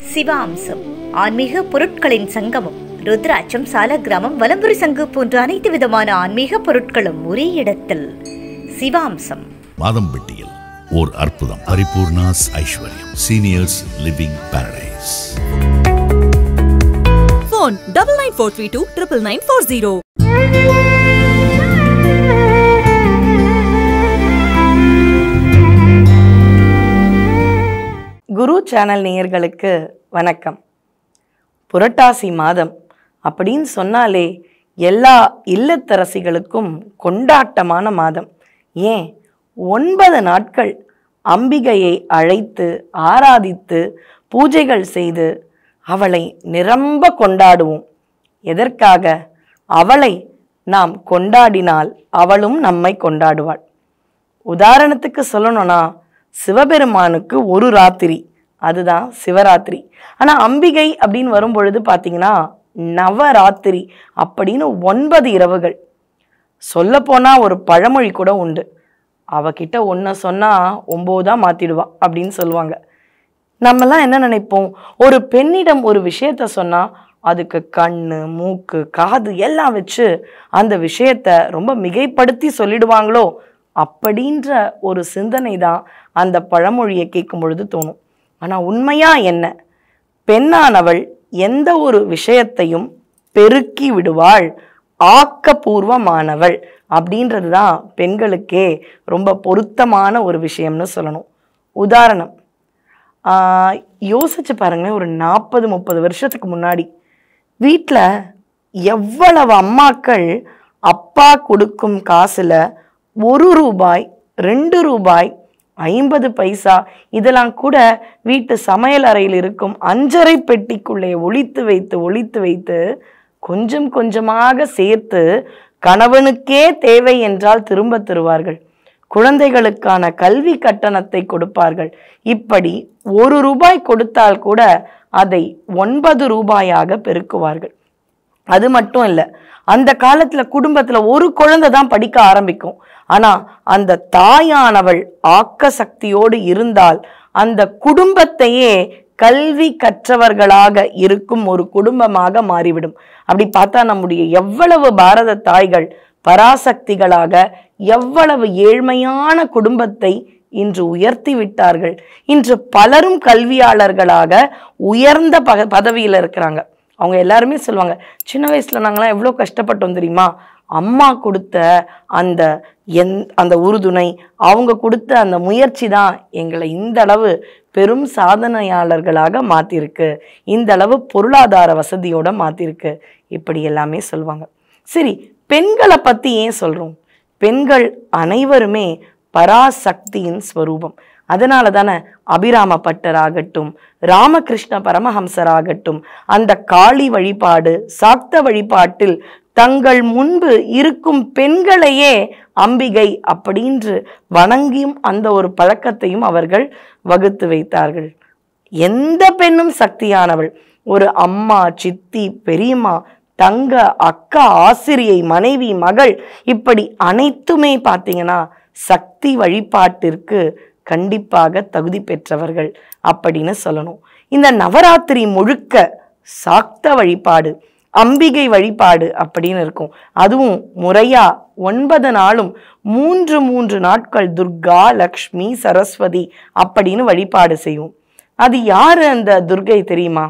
சிவாம்சம் ஆன்மீக பொருட்களின் சங்கமம் ருத்ராட்சம் சாலக்கிராமம் வலம்புரி சங்கு போன்ற அனைத்து விதமான ஆன்மீக பொருட்களும் ஒரே இடத்தில் சிவாம்சம் மாதம்பட்டியில் ஓர் அற்புதம் Paripoornas Aishwaryam seniors living paradise phone double nine four three two triple nine four zero. Guru channel நேயர்களுக்கு வணக்கம் புரட்டாசி மாதம் அப்படின்னு சொன்னாலே எல்லா இல்லத்தரசிகளுக்கும் கொண்டாட்டமான மாதம் ஏன் ஒன்பது நாட்கள் அம்பிகையை அழைத்து ஆராதித்து பூஜைகள் செய்து அவளை நிரம்ப கொண்டாடுவோம் எதற்காக அவளை நாம் கொண்டாடினால் அவளும் நம்மை கொண்டாடுவாள் உதாரணத்துக்கு சொல்லணும்னா சிவபெருமானுக்கு ஒரு ராத்திரி அதுதான் சிவராத்திரி ஆனால் அம்பிகை அப்படின்னு வரும்பொழுது பார்த்தீங்கன்னா நவராத்திரி அப்படின்னு ஒன்பது இரவுகள் சொல்லப்போனா ஒரு பழமொழி கூட உண்டு அவகிட்ட ஒன்றை சொன்னால் ஒம்போதா மாற்றிடுவா அப்படின்னு சொல்லுவாங்க நம்மலாம் என்ன நினைப்போம் ஒரு பெண்ணிடம் ஒரு விஷயத்த சொன்னா அதுக்கு கண்ணு மூக்கு காது எல்லாம் வச்சு அந்த விஷயத்த ரொம்ப மிகைப்படுத்தி சொல்லிடுவாங்களோ அப்படின்ற ஒரு சிந்தனை தான் அந்த பழமொழியை கேட்கும் பொழுது தோணும் ஆனால் உண்மையா என்ன பெண்ணானவள் எந்த ஒரு விஷயத்தையும் பெருக்கி விடுவாள் ஆக்கப்பூர்வமானவள் அப்படின்றது தான் பெண்களுக்கே ரொம்ப பொருத்தமான ஒரு விஷயம்னு சொல்லணும் உதாரணம் ஆஹ் யோசிச்சு பாருங்களேன் ஒரு நாற்பது முப்பது வருஷத்துக்கு முன்னாடி வீட்டில் எவ்வளவு அம்மாக்கள் அப்பா கொடுக்கும் காசுல ஒரு ரூபாய் ரெண்டு ரூபாய் ஐம்பது பைசா இதெல்லாம் கூட வீட்டு சமையல் அறையில் இருக்கும் அஞ்சரை பெட்டிக்குள்ளே ஒளித்து வைத்து ஒளித்து வைத்து கொஞ்சம் கொஞ்சமாக சேர்த்து கணவனுக்கே தேவை என்றால் திரும்ப தருவார்கள் குழந்தைகளுக்கான கல்வி கட்டணத்தை கொடுப்பார்கள் இப்படி ஒரு ரூபாய் கொடுத்தால் கூட அதை ஒன்பது ரூபாயாக பெருக்குவார்கள் அது மட்டும் இல்லை அந்த காலத்துல குடும்பத்துல ஒரு குழந்தை தான் படிக்க ஆரம்பிக்கும் ஆனா அந்த தாயானவள் ஆக்க சக்தியோடு இருந்தால் அந்த குடும்பத்தையே கல்வி கற்றவர்களாக இருக்கும் ஒரு குடும்பமாக மாறிவிடும் அப்படி பார்த்தா நம்முடைய எவ்வளவு பாரத தாய்கள் பராசக்திகளாக எவ்வளவு ஏழ்மையான குடும்பத்தை இன்று உயர்த்தி விட்டார்கள் இன்று பலரும் கல்வியாளர்களாக உயர்ந்த பக பதவியில் இருக்கிறாங்க அவங்க எல்லாருமே சொல்லுவாங்க சின்ன வயசுல நாங்களாம் எவ்வளோ கஷ்டப்பட்டோம் தெரியுமா அம்மா கொடுத்த அந்த எந் அந்த உறுதுணை அவங்க கொடுத்த அந்த முயற்சி தான் எங்களை இந்த அளவு பெரும் சாதனையாளர்களாக மாற்றிருக்கு இந்த அளவு பொருளாதார வசதியோட மாற்றிருக்கு இப்படி எல்லாமே சொல்லுவாங்க சரி பெண்களை பற்றி ஏன் சொல்கிறோம் பெண்கள் அனைவருமே பராசக்தியின் ஸ்வரூபம் அதனால தானே அபிராம பட்டராகட்டும் ராமகிருஷ்ண பரமஹம்சராகட்டும் அந்த காளி வழிபாடு சாக்த வழிபாட்டில் தங்கள் முன்பு இருக்கும் பெண்களையே அம்பிகை அப்படின்று வணங்கியும் அந்த ஒரு பழக்கத்தையும் அவர்கள் வகுத்து வைத்தார்கள் எந்த பெண்ணும் சக்தியானவள் ஒரு அம்மா சித்தி பெரியம்மா தங்க அக்கா ஆசிரியை மனைவி மகள் இப்படி அனைத்துமே பார்த்தீங்கன்னா சக்தி வழிபாட்டிற்கு கண்டிப்பாக தகுதி பெற்றவர்கள் அப்படின்னு சொல்லணும் இந்த நவராத்திரி முழுக்க சாக்த வழிபாடு அம்பிகை வழிபாடு அப்படின்னு இருக்கும் அதுவும் முறையா ஒன்பது நாளும் மூன்று மூன்று நாட்கள் துர்கா லக்ஷ்மி சரஸ்வதி அப்படின்னு வழிபாடு செய்வோம் அது யாரு அந்த துர்கை தெரியுமா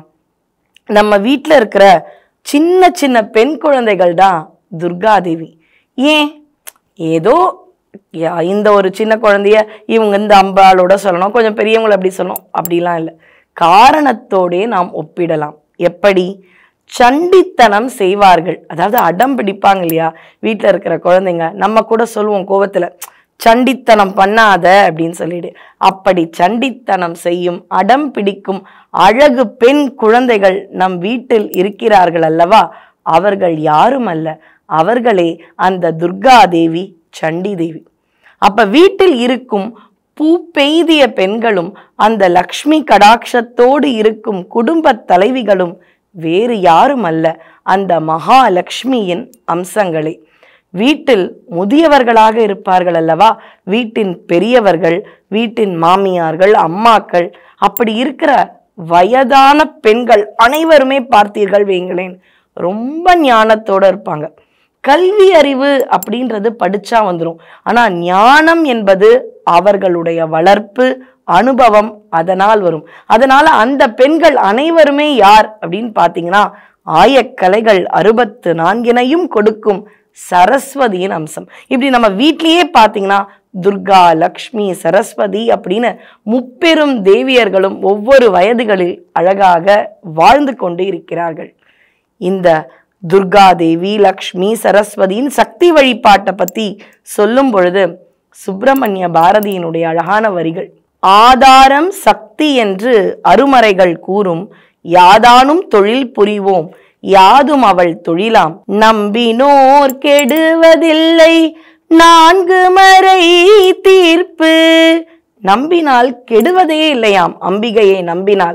நம்ம வீட்டில் இருக்கிற சின்ன சின்ன பெண் குழந்தைகள் தான் துர்காதேவி ஏன் ஏதோ யா- இந்த ஒரு சின்ன குழந்தைய இவங்க இந்த அம்பாளோட சொல்லணும் கொஞ்சம் பெரியவங்களை அப்படி சொல்லணும் அப்படிலாம் இல்லை காரணத்தோடே நாம் ஒப்பிடலாம் எப்படி சண்டித்தனம் செய்வார்கள் அதாவது அடம் பிடிப்பாங்க இல்லையா வீட்டில் இருக்கிற குழந்தைங்க நம்ம கூட சொல்லுவோம் கோவத்துல சண்டித்தனம் பண்ணாத அப்படின்னு சொல்லிடு அப்படி சண்டித்தனம் செய்யும் அடம் பிடிக்கும் அழகு பெண் குழந்தைகள் நம் வீட்டில் இருக்கிறார்கள் அல்லவா அவர்கள் யாரும் அல்ல அவர்களே அந்த துர்கா தேவி சண்டி தேவி அப்ப வீட்டில் இருக்கும் பூ பெய்திய பெண்களும் அந்த லக்ஷ்மி கடாட்சத்தோடு இருக்கும் குடும்ப தலைவிகளும் வேறு யாரும் அல்ல அந்த மகாலட்சுமியின் அம்சங்களே வீட்டில் முதியவர்களாக இருப்பார்கள் அல்லவா வீட்டின் பெரியவர்கள் வீட்டின் மாமியார்கள் அம்மாக்கள் அப்படி இருக்கிற வயதான பெண்கள் அனைவருமே பார்த்தீர்கள் வைங்களேன் ரொம்ப ஞானத்தோட இருப்பாங்க கல்வி அறிவு அப்படின்றது படிச்சா வந்துடும் ஆனா ஞானம் என்பது அவர்களுடைய வளர்ப்பு அனுபவம் அதனால் வரும் அதனால அந்த பெண்கள் அனைவருமே யார் அப்படின்னு பார்த்தீங்கன்னா ஆயக்கலைகள் அறுபத்து நான்கினையும் கொடுக்கும் சரஸ்வதியின் அம்சம் இப்படி நம்ம வீட்லயே பார்த்தீங்கன்னா துர்கா லக்ஷ்மி சரஸ்வதி அப்படின்னு முப்பெரும் தேவியர்களும் ஒவ்வொரு வயதுகளில் அழகாக வாழ்ந்து கொண்டு இருக்கிறார்கள் இந்த துர்கா தேவி லக்ஷ்மி சரஸ்வதியின் சக்தி வழிபாட்டை பத்தி சொல்லும் பொழுது சுப்பிரமணிய பாரதியினுடைய அழகான வரிகள் ஆதாரம் சக்தி என்று அருமறைகள் கூறும் யாதானும் தொழில் புரிவோம் யாதும் அவள் தொழிலாம் நம்பினோர் கெடுவதில்லை நான்கு மறை தீர்ப்பு நம்பினால் கெடுவதே இல்லையாம் அம்பிகையை நம்பினால்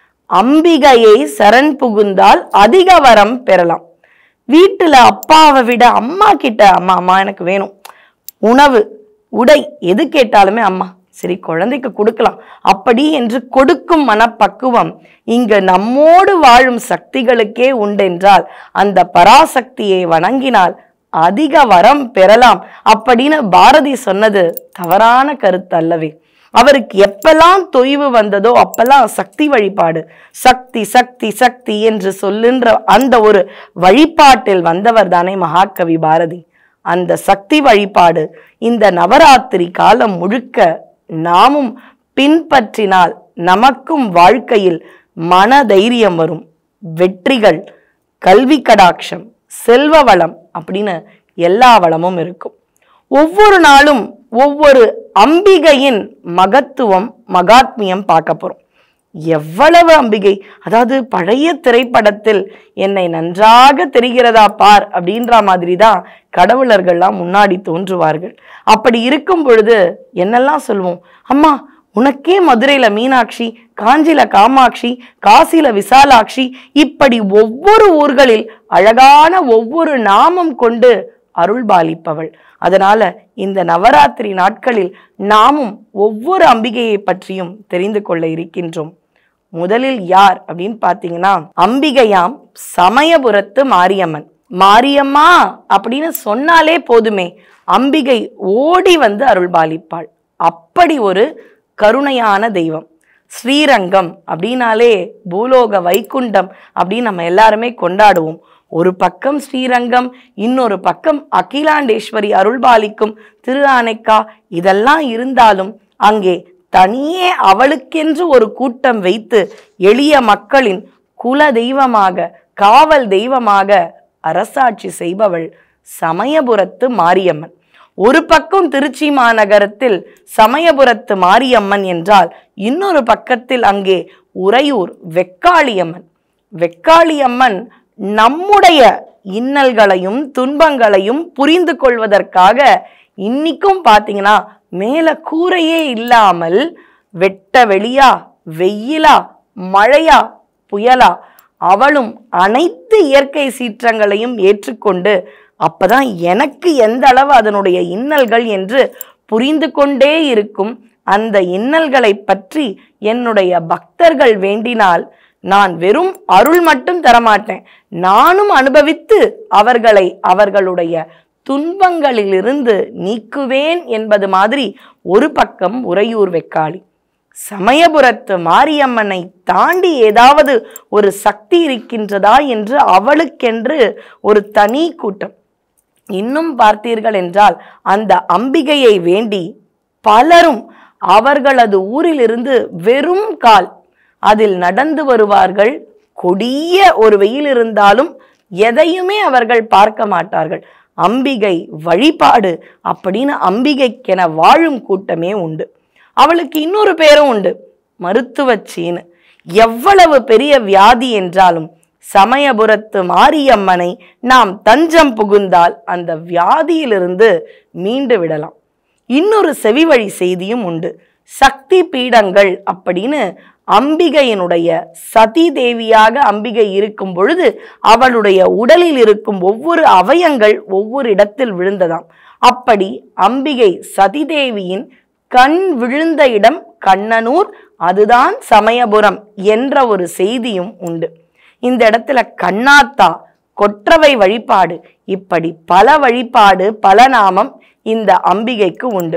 அம்பிகையை சரண் புகுந்தால் அதிக வரம் பெறலாம் வீட்டுல அப்பாவை விட அம்மா கிட்ட அம்மா அம்மா எனக்கு வேணும் உணவு உடை எது கேட்டாலுமே அம்மா சரி குழந்தைக்கு கொடுக்கலாம் அப்படி என்று கொடுக்கும் மனப்பக்குவம் இங்கு நம்மோடு வாழும் சக்திகளுக்கே உண்டென்றால் அந்த பராசக்தியை வணங்கினால் அதிக வரம் பெறலாம் அப்படின்னு பாரதி சொன்னது தவறான கருத்து அல்லவே அவருக்கு எப்பெல்லாம் தொய்வு வந்ததோ அப்பெல்லாம் சக்தி வழிபாடு சக்தி சக்தி சக்தி என்று சொல்லுன்ற அந்த ஒரு வழிபாட்டில் வந்தவர் தானே மகாகவி பாரதி அந்த சக்தி வழிபாடு இந்த நவராத்திரி காலம் முழுக்க நாமும் பின்பற்றினால் நமக்கும் வாழ்க்கையில் மன தைரியம் வரும் வெற்றிகள் கல்வி கடாட்சம் செல்வ வளம் அப்படின்னு எல்லா வளமும் இருக்கும் ஒவ்வொரு நாளும் ஒவ்வொரு அம்பிகையின் மகத்துவம் மகாத்மியம் பார்க்க போறோம் எவ்வளவு அம்பிகை அதாவது பழைய திரைப்படத்தில் என்னை நன்றாக தெரிகிறதா பார் அப்படின்ற மாதிரி தான் கடவுளர்கள்லாம் முன்னாடி தோன்றுவார்கள் அப்படி இருக்கும் பொழுது என்னெல்லாம் சொல்லுவோம் அம்மா உனக்கே மதுரையில மீனாட்சி காஞ்சில காமாட்சி காசில விசாலாட்சி இப்படி ஒவ்வொரு ஊர்களில் அழகான ஒவ்வொரு நாமம் கொண்டு அருள்பாலிப்பவள் அதனால இந்த நவராத்திரி நாட்களில் நாமும் ஒவ்வொரு அம்பிகையை பற்றியும் தெரிந்து கொள்ள இருக்கின்றோம் முதலில் யார் அப்படின்னு பார்த்தீங்கன்னா அம்பிகையாம் சமயபுரத்து மாரியம்மன் மாரியம்மா அப்படின்னு சொன்னாலே போதுமே அம்பிகை ஓடி வந்து அருள்பாலிப்பாள் அப்படி ஒரு கருணையான தெய்வம் ஸ்ரீரங்கம் அப்படின்னாலே பூலோக வைகுண்டம் அப்படின்னு நம்ம எல்லாருமே கொண்டாடுவோம் ஒரு பக்கம் ஸ்ரீரங்கம் இன்னொரு பக்கம் அகிலாண்டேஸ்வரி அருள்பாலிக்கும் திரு ஆனைக்கா இதெல்லாம் இருந்தாலும் அங்கே தனியே அவளுக்கென்று ஒரு கூட்டம் வைத்து எளிய மக்களின் குல தெய்வமாக காவல் தெய்வமாக அரசாட்சி செய்பவள் சமயபுரத்து மாரியம்மன் ஒரு பக்கம் திருச்சி மாநகரத்தில் சமயபுரத்து மாரியம்மன் என்றால் இன்னொரு பக்கத்தில் அங்கே உறையூர் வெக்காளியம்மன் வெக்காளியம்மன் நம்முடைய இன்னல்களையும் துன்பங்களையும் புரிந்து கொள்வதற்காக இன்னிக்கும் பார்த்தீங்கன்னா மேல கூரையே இல்லாமல் வெட்ட வெளியா வெயிலா மழையா புயலா அவளும் அனைத்து இயற்கை சீற்றங்களையும் ஏற்றுக்கொண்டு அப்பதான் எனக்கு எந்த அளவு அதனுடைய இன்னல்கள் என்று புரிந்து கொண்டே இருக்கும் அந்த இன்னல்களை பற்றி என்னுடைய பக்தர்கள் வேண்டினால் நான் வெறும் அருள் மட்டும் தரமாட்டேன் நானும் அனுபவித்து அவர்களை அவர்களுடைய துன்பங்களிலிருந்து நீக்குவேன் என்பது மாதிரி ஒரு பக்கம் உறையூர் வெக்காளி சமயபுரத்து மாரியம்மனை தாண்டி ஏதாவது ஒரு சக்தி இருக்கின்றதா என்று அவளுக்கென்று ஒரு தனி கூட்டம் இன்னும் பார்த்தீர்கள் என்றால் அந்த அம்பிகையை வேண்டி பலரும் அவர்களது ஊரிலிருந்து வெறும் கால் அதில் நடந்து வருவார்கள் கொடிய ஒரு வெயில் இருந்தாலும் எதையுமே அவர்கள் பார்க்க மாட்டார்கள் அம்பிகை வழிபாடு அப்படின்னு அம்பிகைக்கென வாழும் கூட்டமே உண்டு அவளுக்கு இன்னொரு பேரும் உண்டு மருத்துவச்சீனு எவ்வளவு பெரிய வியாதி என்றாலும் சமயபுரத்து மாரியம்மனை நாம் தஞ்சம் புகுந்தால் அந்த வியாதியிலிருந்து மீண்டு விடலாம் இன்னொரு செவிவழி செய்தியும் உண்டு சக்தி பீடங்கள் அப்படின்னு அம்பிகையினுடைய சதி தேவியாக அம்பிகை இருக்கும் பொழுது அவளுடைய உடலில் இருக்கும் ஒவ்வொரு அவயங்கள் ஒவ்வொரு இடத்தில் விழுந்ததாம் அப்படி அம்பிகை சதிதேவியின் கண் விழுந்த இடம் கண்ணனூர் அதுதான் சமயபுரம் என்ற ஒரு செய்தியும் உண்டு இந்த இடத்துல கண்ணாத்தா கொற்றவை வழிபாடு இப்படி பல வழிபாடு பல நாமம் இந்த அம்பிகைக்கு உண்டு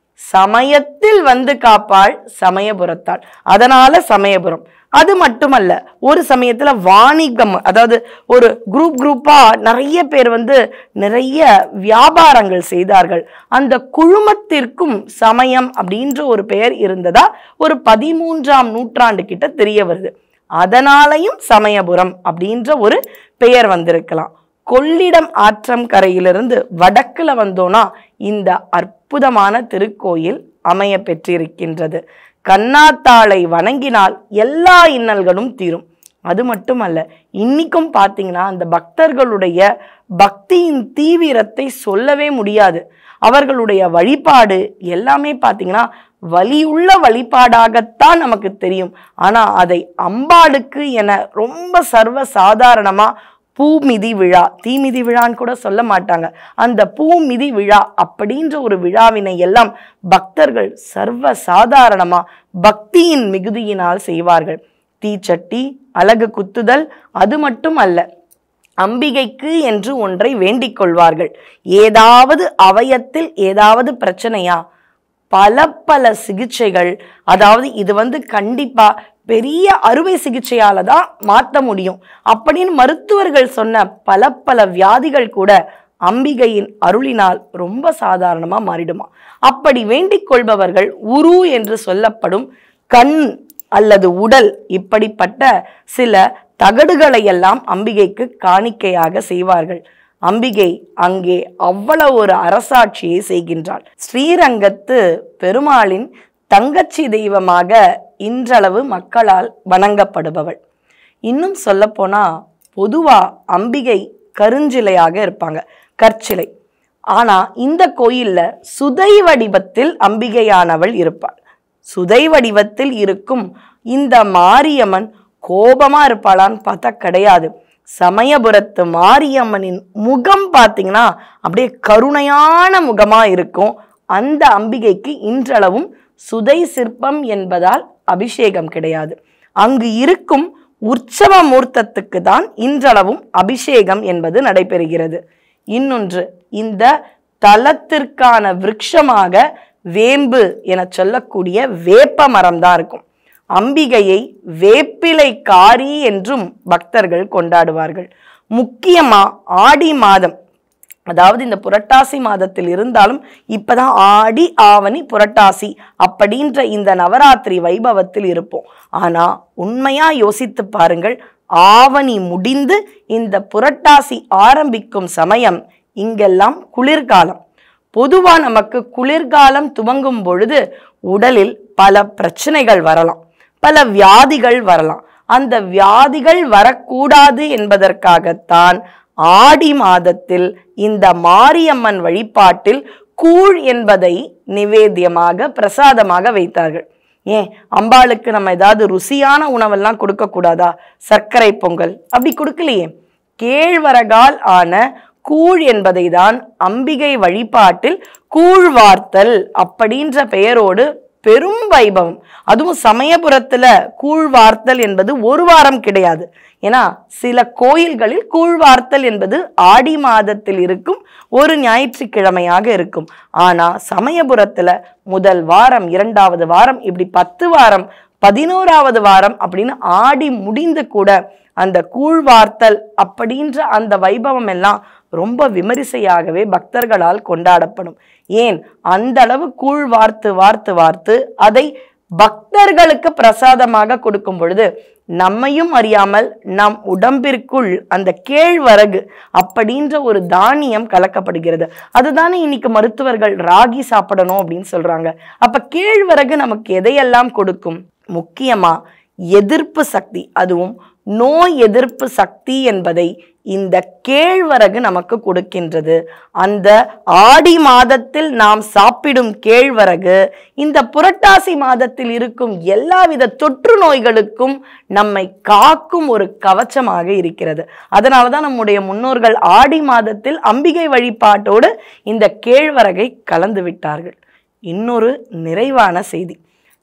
சமயத்தில் வந்து காப்பாள் சமயபுரத்தாள் அதனால சமயபுரம் அது மட்டுமல்ல ஒரு சமயத்துல வாணிகம் அதாவது ஒரு குரூப் குரூப்பா நிறைய பேர் வந்து நிறைய வியாபாரங்கள் செய்தார்கள் அந்த குழுமத்திற்கும் சமயம் அப்படின்ற ஒரு பெயர் இருந்ததா ஒரு பதிமூன்றாம் நூற்றாண்டு கிட்ட தெரிய வருது அதனாலையும் சமயபுரம் அப்படின்ற ஒரு பெயர் வந்திருக்கலாம் கொள்ளிடம் ஆற்றம் கரையிலிருந்து வடக்குல வந்தோம்னா இந்த அற்புதமான திருக்கோயில் அமைய பெற்றிருக்கின்றது கண்ணாத்தாளை வணங்கினால் எல்லா இன்னல்களும் தீரும் அது மட்டுமல்ல இன்னைக்கும் பார்த்தீங்கன்னா அந்த பக்தர்களுடைய பக்தியின் தீவிரத்தை சொல்லவே முடியாது அவர்களுடைய வழிபாடு எல்லாமே பார்த்தீங்கன்னா வலியுள்ள வழிபாடாகத்தான் நமக்கு தெரியும் ஆனா அதை அம்பாளுக்கு என ரொம்ப சர்வ சாதாரணமா பூமிதி விழா தீமிதி விழான்னு கூட சொல்ல மாட்டாங்க அந்த பூமிதி விழா அப்படின்ற ஒரு விழாவினை எல்லாம் பக்தர்கள் சர்வ சாதாரணமா பக்தியின் மிகுதியினால் செய்வார்கள் தீச்சட்டி அலகு குத்துதல் அது மட்டும் அல்ல அம்பிகைக்கு என்று ஒன்றை வேண்டிக் கொள்வார்கள் ஏதாவது அவயத்தில் ஏதாவது பிரச்சனையா பல பல சிகிச்சைகள் அதாவது இது வந்து கண்டிப்பா பெரிய அறுவை சிகிச்சையால தான் மாற்ற முடியும் அப்படின்னு மருத்துவர்கள் சொன்ன பல பல வியாதிகள் கூட அம்பிகையின் அருளினால் ரொம்ப சாதாரணமா மாறிடுமா அப்படி வேண்டிக் கொள்பவர்கள் உரு என்று சொல்லப்படும் கண் அல்லது உடல் இப்படிப்பட்ட சில தகடுகளை எல்லாம் அம்பிகைக்கு காணிக்கையாக செய்வார்கள் அம்பிகை அங்கே அவ்வளவு ஒரு அரசாட்சியை செய்கின்றாள் ஸ்ரீரங்கத்து பெருமாளின் தங்கச்சி தெய்வமாக இன்றளவு மக்களால் வணங்கப்படுபவள் இன்னும் சொல்லப்போனா பொதுவா அம்பிகை கருஞ்சிலையாக இருப்பாங்க கற்சிலை ஆனா இந்த கோயில்ல சுதை வடிவத்தில் அம்பிகையானவள் இருப்பாள் சுதை வடிவத்தில் இருக்கும் இந்த மாரியம்மன் கோபமா இருப்பாளான்னு பார்த்தா கிடையாது சமயபுரத்து மாரியம்மனின் முகம் பார்த்தீங்கன்னா அப்படியே கருணையான முகமா இருக்கும் அந்த அம்பிகைக்கு இன்றளவும் சுதை சிற்பம் என்பதால் அபிஷேகம் கிடையாது அங்கு இருக்கும் உற்சவ மூர்த்தத்துக்கு தான் இன்றளவும் அபிஷேகம் என்பது நடைபெறுகிறது இன்னொன்று இந்த தலத்திற்கான விருட்சமாக வேம்பு என சொல்லக்கூடிய வேப்ப மரம் தான் இருக்கும் அம்பிகையை வேப்பிலை காரி என்றும் பக்தர்கள் கொண்டாடுவார்கள் முக்கியமா ஆடி மாதம் அதாவது இந்த புரட்டாசி மாதத்தில் இருந்தாலும் இப்பதான் ஆடி ஆவணி புரட்டாசி அப்படின்ற இந்த நவராத்திரி வைபவத்தில் இருப்போம் ஆனா உண்மையா யோசித்து பாருங்கள் ஆவணி முடிந்து இந்த புரட்டாசி ஆரம்பிக்கும் சமயம் இங்கெல்லாம் குளிர்காலம் பொதுவா நமக்கு குளிர்காலம் துவங்கும் பொழுது உடலில் பல பிரச்சனைகள் வரலாம் பல வியாதிகள் வரலாம் அந்த வியாதிகள் வரக்கூடாது என்பதற்காகத்தான் ஆடி மாதத்தில் இந்த மாரியம்மன் வழிபாட்டில் கூழ் என்பதை நிவேத்தியமாக பிரசாதமாக வைத்தார்கள் ஏன் அம்பாளுக்கு நம்ம ஏதாவது ருசியான உணவெல்லாம் கொடுக்க கூடாதா சர்க்கரை பொங்கல் அப்படி கொடுக்கலையே கேழ்வரகால் ஆன கூழ் என்பதை தான் அம்பிகை வழிபாட்டில் கூழ் வார்த்தல் அப்படின்ற பெயரோடு பெரும் வைபவம் அதுவும் சமயபுரத்துல கூழ் வார்த்தல் என்பது ஒரு வாரம் கிடையாது ஏன்னா சில கோயில்களில் கூழ் வார்த்தல் என்பது ஆடி மாதத்தில் இருக்கும் ஒரு ஞாயிற்றுக்கிழமையாக இருக்கும் ஆனா சமயபுரத்துல முதல் வாரம் இரண்டாவது வாரம் இப்படி பத்து வாரம் பதினோராவது வாரம் அப்படின்னு ஆடி முடிந்து கூட அந்த கூழ் வார்த்தல் அப்படின்ற அந்த வைபவம் எல்லாம் ரொம்ப விமரிசையாகவே பக்தர்களால் கொண்டாடப்படும் ஏன் அந்த அளவு கூழ் வார்த்து வார்த்து வார்த்து அதை பக்தர்களுக்கு பிரசாதமாக கொடுக்கும் பொழுது நம்மையும் அறியாமல் நம் உடம்பிற்குள் அந்த கேழ்வரகு அப்படின்ற ஒரு தானியம் கலக்கப்படுகிறது அதுதானே இன்னைக்கு மருத்துவர்கள் ராகி சாப்பிடணும் அப்படின்னு சொல்றாங்க அப்ப கேழ்வரகு நமக்கு எதையெல்லாம் கொடுக்கும் முக்கியமா எதிர்ப்பு சக்தி அதுவும் நோய் எதிர்ப்பு சக்தி என்பதை இந்த கேழ்வரகு நமக்கு கொடுக்கின்றது அந்த ஆடி மாதத்தில் நாம் சாப்பிடும் கேழ்வரகு இந்த புரட்டாசி மாதத்தில் இருக்கும் எல்லாவித தொற்று நோய்களுக்கும் நம்மை காக்கும் ஒரு கவச்சமாக இருக்கிறது அதனால தான் நம்முடைய முன்னோர்கள் ஆடி மாதத்தில் அம்பிகை வழிபாட்டோடு இந்த கேழ்வரகை கலந்து விட்டார்கள் இன்னொரு நிறைவான செய்தி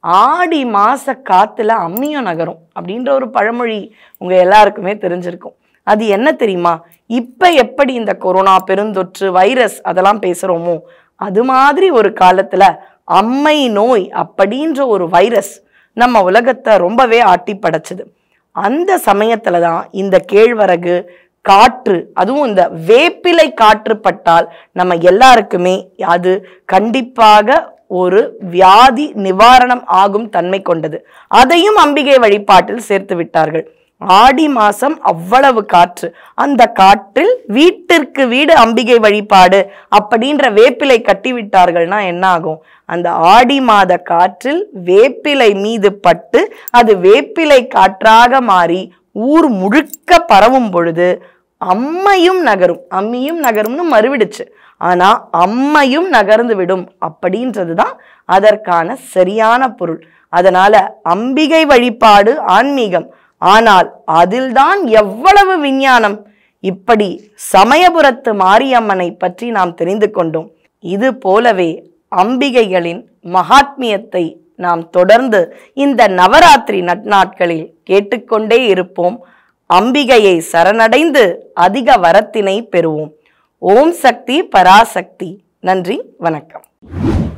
ஆடி மாச காத்துல அம்மியும் நகரும் அப்படின்ற ஒரு பழமொழி உங்க எல்லாருக்குமே தெரிஞ்சிருக்கும் அது என்ன தெரியுமா இப்ப எப்படி இந்த கொரோனா பெருந்தொற்று வைரஸ் அதெல்லாம் பேசுறோமோ அது மாதிரி ஒரு காலத்துல அம்மை நோய் அப்படின்ற ஒரு வைரஸ் நம்ம உலகத்தை ரொம்பவே ஆட்டி படைச்சது அந்த சமயத்துல தான் இந்த கேழ்வரகு காற்று அதுவும் இந்த வேப்பிலை காற்று பட்டால் நம்ம எல்லாருக்குமே அது கண்டிப்பாக ஒரு வியாதி நிவாரணம் ஆகும் தன்மை கொண்டது அதையும் அம்பிகை வழிபாட்டில் சேர்த்து விட்டார்கள் ஆடி மாசம் அவ்வளவு காற்று அந்த காற்றில் வீட்டிற்கு வீடு அம்பிகை வழிபாடு அப்படின்ற வேப்பிலை கட்டி விட்டார்கள்னா என்ன ஆகும் அந்த ஆடி மாத காற்றில் வேப்பிலை மீது பட்டு அது வேப்பிலை காற்றாக மாறி ஊர் முழுக்க பரவும் பொழுது அம்மையும் நகரும் அம்மியும் நகரும்னு மறுவிடுச்சு ஆனா அம்மையும் நகர்ந்து விடும் அப்படின்றது தான் அதற்கான சரியான பொருள் அதனால அம்பிகை வழிபாடு ஆன்மீகம் ஆனால் அதில்தான் எவ்வளவு விஞ்ஞானம் இப்படி சமயபுரத்து மாரியம்மனை பற்றி நாம் தெரிந்து கொண்டோம் இது போலவே அம்பிகைகளின் மகாத்மியத்தை நாம் தொடர்ந்து இந்த நவராத்திரி நட்நாட்களில் கேட்டுக்கொண்டே இருப்போம் அம்பிகையை சரணடைந்து அதிக வரத்தினை பெறுவோம் ஓம் சக்தி பராசக்தி நன்றி வணக்கம்